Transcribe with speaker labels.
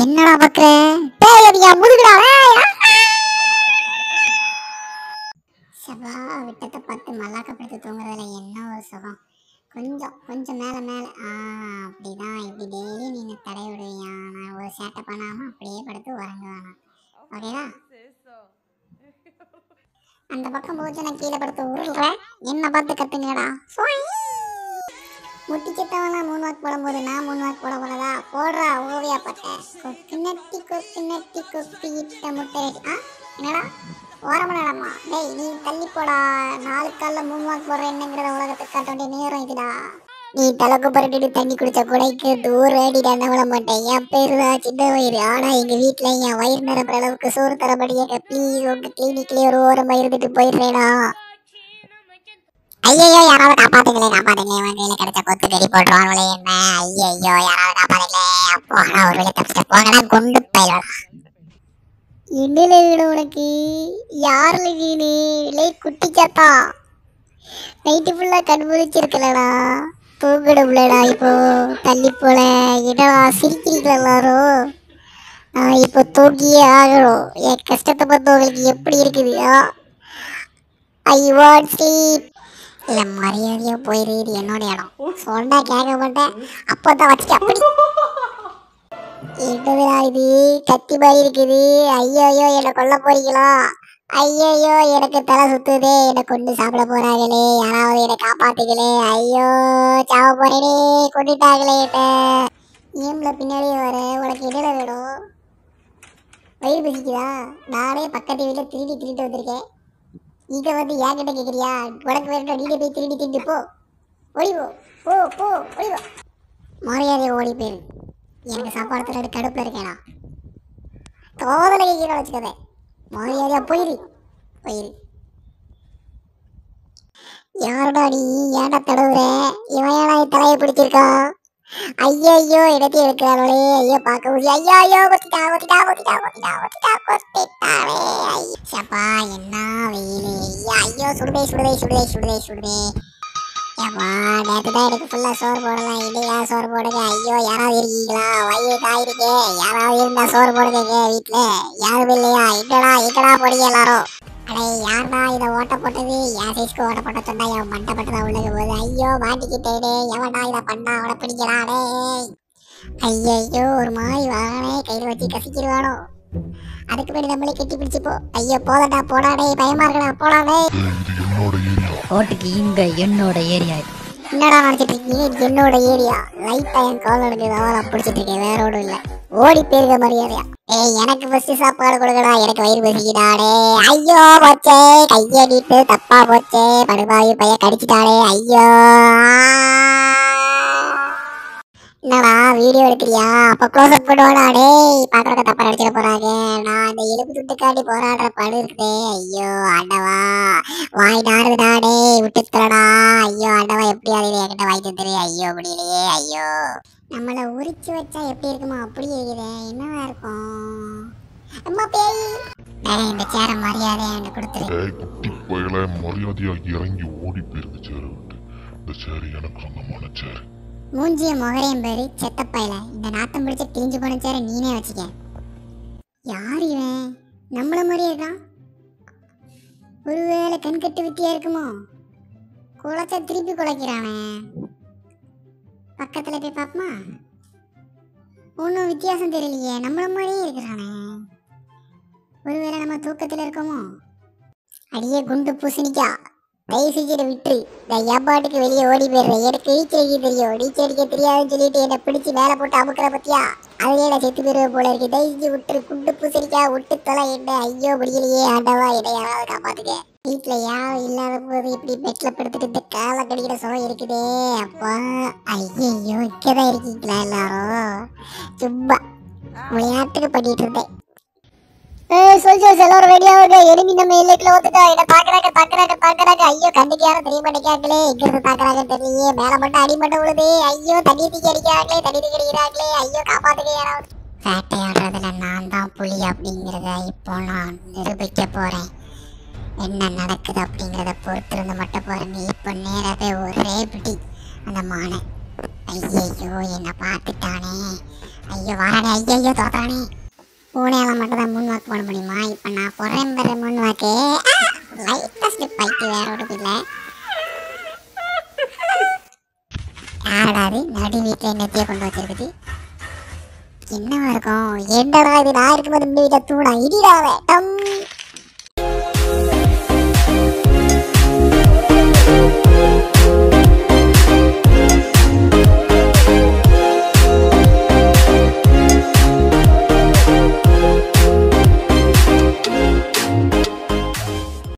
Speaker 1: என்னடா பக்கற டேய் அது என் முதுகுடா சபா விட்டத்தை பார்த்து மல்லாக்கப்படுத்து தூங்குறதுல என்ன ஒரு சுகம் கொஞ்சம் கொஞ்சம் மேலே மேலே ஆ அப்படிதான் இப்படி டெய்லி நீங்கள் தடை விடுவியா நான் ஒரு சேட்டை பண்ணாமல் அப்படியே படுத்து உறங்குவானா ஓகேவா அந்த பக்கம் போச்சு நான் கீழே படுத்து உருள்றேன் என்ன பார்த்து கத்துங்கடா முட்டி சித்தவெல்லாம் மூணு வாக்கு போடும்போது நான் மூணு வாக்கு போட போனதா போடுறா ஓவியா பட்ட கொக்கு நட்டி கொக்கு நட்டி கொக்கு இட்ட முட்டை ரெடி ஆ என்னடா ஓரமா நடமா டேய் நீ தள்ளி போடா நாலு காலில் மூணு வாக்கு போடுற என்னங்கிறத உலகத்துக்கு காட்ட வேண்டிய நேரம் இதுடா நீ தலைக்கு புரட்டிட்டு தண்ணி குடிச்ச குடைக்கு தூர அடிடா நவள மாட்டேன் என் பேரு தான் சின்ன வயிறு ஆனா எங்க வீட்ல என் வயிறு நிரப்புற அளவுக்கு சோறு தரபடியாக ப்ளீஸ் உங்க கிளினிக்லயே ஒரு ஓரமா இருந்துட்டு போயிடுறேடா ஐயோ யாராவது காப்பாத்துங்களே காப்பாத்துங்களே உன் கையில கிடைச்ச கொத்து கறி போட்டுருவாங்களே என்ன ஐயோ யாராவது காப்பாத்துங்களே போங்கடா ஒரு வேலை தப்பிச்சு போங்கடா கொண்டு போயிடலாம் என்னல வீடு உனக்கு யாருல வீடு இல்லை குட்டி சத்தா நைட்டு ஃபுல்லாக கண் முழிச்சிருக்கலடா தூங்கிடும்லடா இப்போ தள்ளி போல என்னடா சிரிக்கிறீங்களா எல்லாரும் நான் இப்போ தூங்கியே ஆகணும் என் கஷ்டத்தை பார்த்து உங்களுக்கு எப்படி இருக்குது ஐ வாண்ட் ஸ்லீப் இல்லை மரியாதையாக போயிரு இது என்னோட இடம் சொன்னா கேட்க மாட்டேன் அப்போ தான் வச்சுட்டு அப்படி என்னதுடா இது கத்தி மாதிரி இருக்குது ஐயோ என்னை கொல்ல போறீங்களா ஐயோ எனக்கு தலை சுத்துதே என்னை கொண்டு சாப்பிட போறாங்களே யாராவது என்னை காப்பாத்துங்களே ஐயோ சாவ போறேனே கொண்டுட்டாங்களே என்ன ஏம்ல பின்னாடியே வர உனக்கு என்னடா வேணும் வயிறு பசிக்குதா நானே பக்கத்து வீட்டில் திருடி திருட்டு வந்திருக்கேன் இதை வந்து என்கிட்ட கேட்குறியா உனக்கு வேணும் நீங்க போய் திருடி திருட்டு போ ஓடி போ போ போ ஓடி போ மரியாதையை ஓடி போயிரு எனக்கு சாப்பாடு தர கடுப்பில் இருக்கேனா தோதலை கீழே வச்சுக்கதே மரியாதையா போயிரு போயிரு யாருடா நீ ஏன்டா தடவுற இவன் ஏடா என் தலையை பிடிச்சிருக்கான் ஐயோ ஐயோ இடத்தை எடுக்கிறாளே ஐயோ பார்க்க முடியும் ஐயோ ஐயோ கொத்திட்டா கொத்திட்டா கொத்திட்டா கொத்திட்டா கொத்திட்டா கொத்திட்டாளே ஐயோ சப்பா என்ன வெயிலு ஐயா ஐயோ சுடுதே சுடுதே சுடுதே சுடுதே சுடுதே ஏப்பா நேற்று தான் எனக்கு ஃபுல்லாக சோறு போடலாம் இல்லையா சோறு போடுங்க ஐயோ யாராவது இருக்கீங்களா வயிறு காயிருக்கே யாராவது இருந்தா சோறு போடுங்க வீட்டில் யாரும் இல்லையா எங்கடா எங்கடா போடுங்க எல்லாரும் அடே யாருடா இதை ஓட்ட போட்டது என் சைஸ்க்கு ஓட்ட போட்ட சொன்னா என் மண்டை பட்டதா உள்ளது போகுது ஐயோ மாட்டிக்கிட்டேனே எவன்டா இதை பண்ணா அவனை பிடிக்கிறானே ஐயோ ஒரு மாதிரி வாகனே கையில் வச்சு கசிக்கிடுவானோ அதுக்கு பின்னாடி நம்மளே கெட்டி பிடிச்சிப்போ ஐயோ போதடா போடாடே பயமா இருக்கடா போடாடே
Speaker 2: இது என்னோட ஏரியா
Speaker 3: ஓட்டுக்கு இங்க என்னோட ஏரியா இது
Speaker 1: என்னடா நினைச்சிட்டு இருக்கீங்க இது என்னோட ஏரியா லைட்டா என் கால் எடுக்குது அவளை பிடிச்சிட்டு இருக்கேன் வேற ஒன்றும் இல்லை ஓடி போயிருக்க மரியாதையா ஏய் எனக்கு ஃபர்ஸ்ட் சாப்பாடு கொடுக்கடா எனக்கு வயிறு பசிக்குதாடே ஐயோ போச்சே கையை நீட்டு தப்பா போச்சே படுபாவி பைய கடிச்சிட்டாடே ஐயோ என்னடா வீடியோ எடுக்கிறியா அப்ப க்ளோஸ் அப் பண்ணுவாடா டேய் பாக்குறக்க தப்பா நடிச்சிட போறாங்க நான் இந்த எலும்பு துண்டுக்காண்டி போராடுற படு இருக்குதே ஐயோ ஆண்டவா வாய் நாடுதுடா டேய் விட்டு தரடா ஐயோ ஆண்டவா எப்படி அது என்கிட்ட வாய் தந்துரு ஐயோ முடியலையே ஐயோ நம்மள உரிச்சு வச்சா எப்படி இருக்குமோ அப்படி இருக்குதே என்னவா இருக்கும் அம்மா பேய் டேய் இந்த சேர மரியாதை என்கிட்ட கொடுத்துரு
Speaker 2: ஏய் குட்டி பயல மரியாதையா இறங்கி ஓடி போயிருக்கு சேரை விட்டு இந்த சேரு எனக்கு சொந்தமான சேரு
Speaker 1: மூஞ்சிய முகரையும் பேரு செத்தப்பையில இந்த நாத்தம் பிடிச்ச கிழிஞ்சு போன சேர நீனே வச்சுக்க யார் இவன் நம்மள மாதிரியே இருக்கான் ஒருவேளை கண் கட்டு வித்தியா இருக்குமோ குலைச்சா திருப்பி குலைக்கிறானே பக்கத்துல போய் பாப்பமா ஒன்றும் வித்தியாசம் தெரியலையே நம்மள மாதிரியே இருக்கிறானே ஒருவேளை நம்ம தூக்கத்துல இருக்கோமோ அடியே குண்டு பூசணிக்கா தயவு செஞ்சு விட்டு நான் என் பாட்டுக்கு வெளியே ஓடி போயிடுறேன் எனக்கு நீச்சல் அடிக்க தெரியும் நீச்சல் அடிக்க தெரியாதுன்னு சொல்லிட்டு என்னை பிடிச்சி மேலே போட்டு அமுக்கிற பத்தியா அதுலேயே நான் செத்து போயிருவேன் போல இருக்கு தயவு செஞ்சு விட்டுரு குண்டு பூசணிக்கா விட்டு தொலை என்ன ஐயோ முடியலையே ஆண்டவா என்னை யாராவது காப்பாத்துக்க வீட்டில் யாரும் இல்லாத போது இப்படி பெட்டில் படுத்துட்டு இந்த காலை கடிக்கிற சுகம் இருக்குதே அப்பா ஐயோ இங்கதான் இருக்கீங்களா எல்லாரும் சும்மா விளையாட்டுக்கு பண்ணிட்டு இருந்தேன் ஏய் சோல்ஜர்ஸ் எல்லாரும் ரெடியா இருங்க எனிமி நம்ம எல்லைக்குள்ள வந்துட்டா என்ன பாக்குறாங்க பாக்குறாங்க பாக்குறாங்க ஐயோ கண்ணுக்கு யாரும் தெரிய மாட்டேங்காங்களே எங்க இருந்து பாக்குறாங்க தெரியலையே மேல மட்டும் அடி மட்டும் விழுது ஐயோ தண்ணி தூக்கி அடிக்கிறாங்களே தண்ணி தூக்கி அடிக்கிறாங்களே ஐயோ காப்பாத்துங்க யாராவது வேட்டையாடுறதுல நான் தான் புலி அப்படிங்கிறத இப்போ நான் நிரூபிக்க போறேன் என்ன நடக்குது அப்படிங்கிறத பொறுத்திருந்து மட்டும் பாருங்க இப்போ நேராவே ஒரே பிடி அந்த மானை ஐயையோ என்னை பார்த்துட்டானே ஐயோ ஐயோ வாரானே ஐயோ ஐயோ தோத்தானே பூனையால மட்டும் தான் முன் வாக்கு பண்ண முடியுமா இப்போ நான் போறேன் பெற முன் வாக்கு லைட்டாக ஸ்லிப் ஆயிட்டு வேற ஒரு இல்லை யாரடா அது நடு வீட்டில் நெத்தியை கொண்டு வச்சிருக்குது என்னவா இருக்கும் என்னடா இது நான் இருக்கும்போது இந்த வீட்டை தூணா இடிடாவே டம்